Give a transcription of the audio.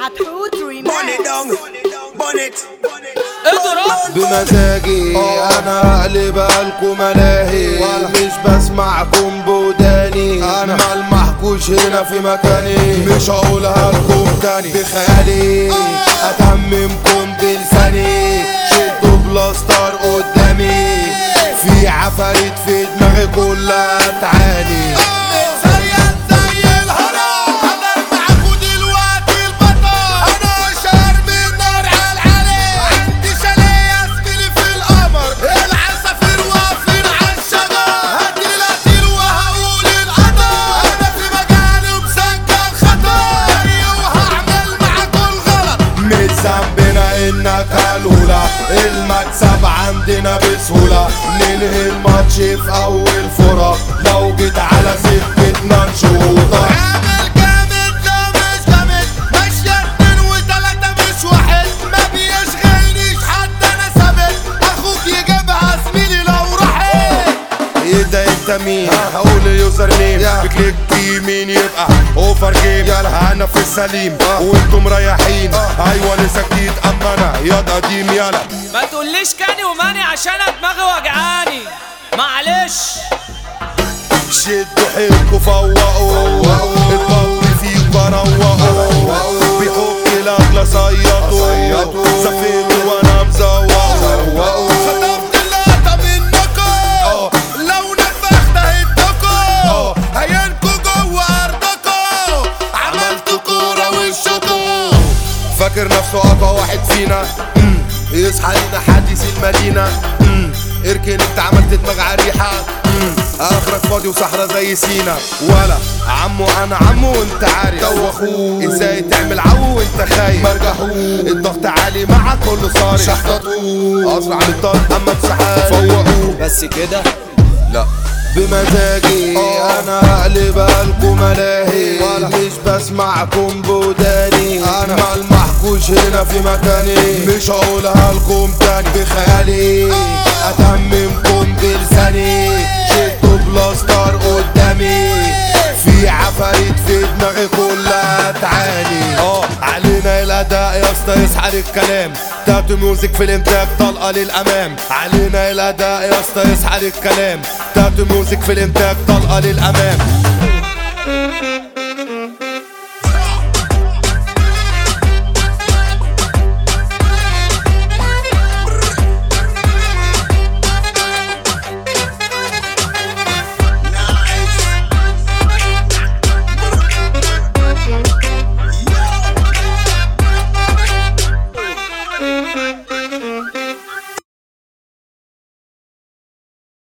حتحوت Burn ريماكس it down, burn it. اضرب بمزاجي انا هقلب لكم ملاهي مش بسمعكم بوداني انا ملمحكوش هنا في مكاني مش هقولها لكم تاني بخيالي اتممكم بلساني شدوا بلاستر قدامي في عفاريت في دماغي كلها تعاني زيك زي الهرم حضر معاكوا دلوقتي البطل انا شهر من نار على العلي عندي شاليه زميلي في القمر العصافير واقفين على الشجر هدي القتيل وهقول القدر انا في مجالي ومسجل خطر جاي وهعمل معاكوا الغلط مش ذنبنا انك هلولة المكسب عندنا بسهولة ننهي الماتش في اول فرة لو جيت على سكتنا نشوطة عامل جامد لا مش جامد ماشية اتنين وتلاتة مش واحد ما بيشغلنيش حد انا ثابت اخوك يجيبها زميلي لو راحت ايه ده انت مين هقول اليوزر نيم بكليك يمين يبقى اوفر جيم يلا انا في السليم وانتم مريحين ايوه لسه جديد اما انا ياض قديم يلا ما تقوليش كاني وماني عشان أنا دماغي وجعاني معلش شدوا حيلكوا فوقوا البطل فيك بروقوا بيحك الاغلى صيطوا زفيت وانا مزوقوا خطفت اللقطة منكم لو نفخت هدكم هينكوا جوه ارضكم عملتوا كورة وشكوا فاكر نفسه اقوى واحد فينا مم. يصحى لنا حديث المدينة مم. اركن انت عملت دماغ عريحة مم. اخرك فاضي وصحرا زي سينا ولا عمو انا عمو وانت عارف دوخوه ازاي تعمل عو وانت خايف مرجحوه الضغط عالي مع كله صارف شحططوه اسرع من الضغط اما بسحاب فوقوه بس كده لا بمزاجي انا هقلب لكم ملاهي مش بسمعكم بوداني انا ملمحكوش هنا في مكاني مش هقولها لكم تاني بخيالي اتممكم بلساني شدوا بلاستر قدامي في عفاريت في دماغي كلها تعاني اه علينا الاداء يا اسطى يسحر الكلام تاتو ميوزك في الانتاج طلقه للامام علينا الاداء يا اسطى يسحر الكلام تاتو ميوزك في الانتاج طلقه للامام